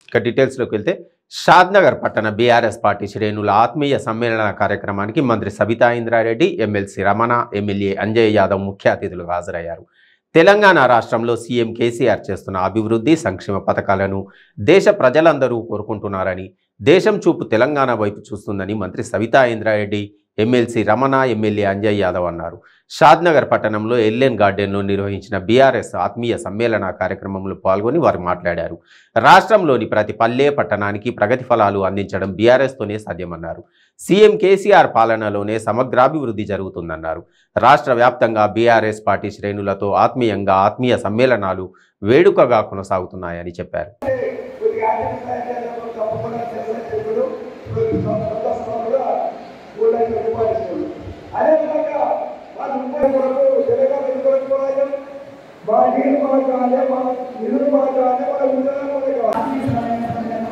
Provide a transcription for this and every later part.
ఇక డీటెయిల్స్లోకి వెళ్తే షాద్నగర్ పట్టణ బీఆర్ఎస్ పార్టీ శ్రేణుల ఆత్మీయ సమ్మేళన కార్యక్రమానికి మంత్రి సబితా ఇంద్రారెడ్డి ఎమ్మెల్సీ రమణ ఎమ్మెల్యే అంజయ్ యాదవ్ ముఖ్య అతిథులుగా హాజరయ్యారు తెలంగాణ రాష్ట్రంలో సీఎం కేసీఆర్ చేస్తున్న అభివృద్ధి సంక్షేమ పథకాలను దేశ ప్రజలందరూ కోరుకుంటున్నారని దేశం చూపు తెలంగాణ వైపు చూస్తుందని మంత్రి సవితా ఇంద్రారెడ్డి ఎమ్మెల్సీ రమణ ఎమ్మెల్యే అంజయ్ యాదవ్ అన్నారు షాద్నగర్ పట్టణంలో ఎల్ఎన్ గార్డెన్లో నిర్వహించిన బీఆర్ఎస్ ఆత్మీయ సమ్మేళన కార్యక్రమంలో పాల్గొని వారు మాట్లాడారు రాష్ట్రంలోని ప్రతి పల్లె పట్టణానికి ప్రగతి ఫలాలు అందించడం బీఆర్ఎస్తోనే సాధ్యమన్నారు సీఎం కేసీఆర్ పాలనలోనే సమగ్రాభివృద్ధి జరుగుతుందన్నారు రాష్ట్ర వ్యాప్తంగా బీఆర్ఎస్ పార్టీ శ్రేణులతో ఆత్మీయంగా ఆత్మీయ సమ్మేళనాలు వేడుకగా కొనసాగుతున్నాయని చెప్పారు కొద్దిగా ఆర్థిక సహాయం తప్పకుండా చంద్రశేఖరుడు ప్రతి సంవత్సరం కూడా మూడు లక్షల రూపాయలు ఇస్తుంది అదేవిధంగా వాళ్ళు ముప్పై కొరకు తెలంగాణ కొరకు కూడా మా నీళ్ళు మాకు కావాలి మా నిధులు మాకు కావాలి మా ఉద్యోగాలు మాకు కావాలి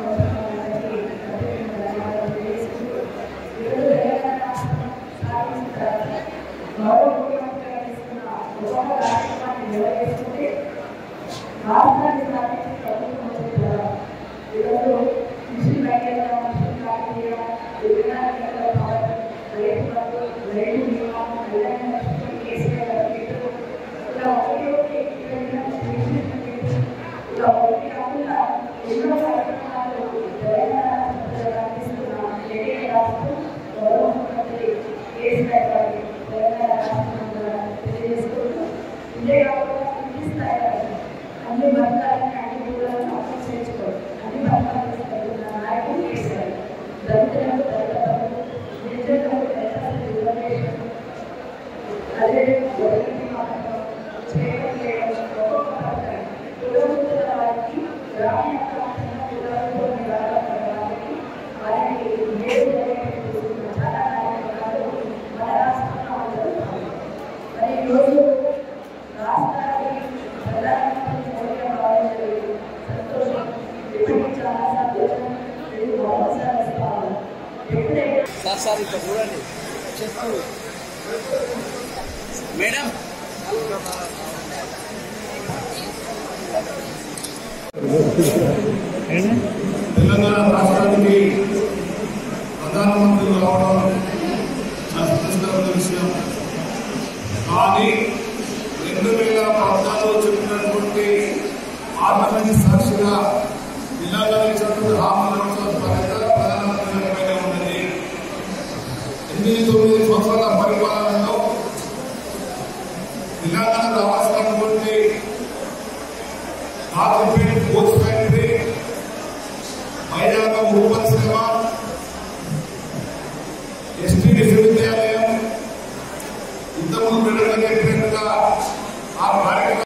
అన్ని బంధాలని అన్ని మూలాలను అర్థం చేసుకోవాలి అన్ని బంధాలు నాయకులు చేశారు దళితులకు దళితులకు గిరిజనులకు దళితులకు రిజర్వేషన్ అదే గొడవలకి మాత్రం చేయడం చేయడం ఒక్కొక్క పథకం కులవృత్తుల వారికి గ్రామీణ ప్రాంతంలో కులవృత్తుల నిరాకరణకి వారికి మేలు జరిగేటట్టు చాలా కార్యక్రమాలు మన రాష్ట్రంలో జరుగుతాయి మరి ఈరోజు రాష్ట్రానికి ప్రధానమంత్రి మోడీ గారు రావడం సంతోషం ఇప్పుడు చాలా సంతోషం ఇది మొదటిసారి వస్తాము ఎప్పుడైతే సార్ సార్ ఇక్కడ చూడండి చెప్తూ మేడం తెలంగాణ రాష్ట్రానికి ప్రధానమంత్రి రావడం చాలా సంతోషకరమైన విషయం కానీ రెండు వేల పద్నాలుగులో చెప్పినటువంటి ఆత్మహత్య సాక్షిగా తెలంగాణ ఇచ్చినటువంటి హామీలతో ప్రధానమంత్రి పైన ఉన్నది ఎనిమిది తొమ్మిది సంవత్సరాల పరిపాలనలో తెలంగాణ రావాల్సినటువంటి ఆర్టిఫిషియల్ కోచ్ ఫ్యాక్టరీ వైజాగ్ ఉప్పు పరిశ్రమ ఎస్టీ విశ్వవిద్యాలయం ఇంతకుముందు పెట్టడం చెప్పినట్టుగా ఆ కార్యక్రమం